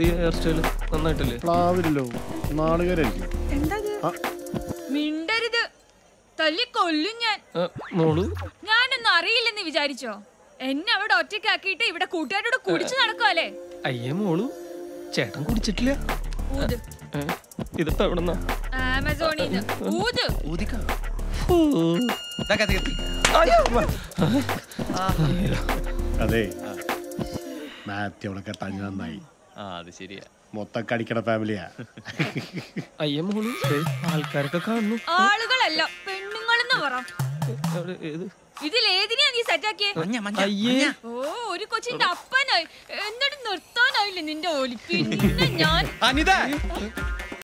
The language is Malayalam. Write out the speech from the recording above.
പുതിയ ഹെയർ സ്റ്റൈൽ നന്നായിട്ടില്ലേ പ്ലാവിലല്ലോ നാളുകാരായിരിക്കും എന്താ ആ. മിണ്ടരുത് തല്ലി കൊല്ലും ഞാൻ ആ, മോള് ഞാനൊന്നും അറിയില്ലെന്ന് വിചാരിച്ചോ എന്നെ അവിടെ ഒറ്റയ്ക്കാക്കിയിട്ട് ഇവിടെ കൂട്ടുകാരോട് കുടിച്ചു നടക്കുവല്ലേ അയ്യേ മോളു ചേട്ടൻ കുടിച്ചിട്ടില്ല ഊത് ഏ, ഇതിപ്പോ എവിടെന്നാ ആമസോണിന്ന് ഊത് ഊതിക്ക ഓ. ഇതാ കത്തി കത്തി അതെ മാത്യു അവിടെ കെട്ടാൻ നന്നായി ആ അത് ശരിയാ മൊത്തം കടിക്കണ ഫാമിലിയാ അയ്യേ മോളു ദേ, ആൾക്കാരൊക്കെ കാണുന്നു ആളുകളല്ല പെണ്ണുങ്ങളെന്ന് പറ എവിടെ, ഏത് ഇതിലേതിനെയാ നീ സെറ്റാക്കിയേ മഞ്ഞ മഞ്ഞ അയ്യേ ഓ ഒരു കൊച്ചിന്റെ അപ്പനായി എന്നിട്ട് നിർത്താനായില്ലേ നിന്റെ ഒലിപ്പി നിന്നെ ഞാൻ അനിത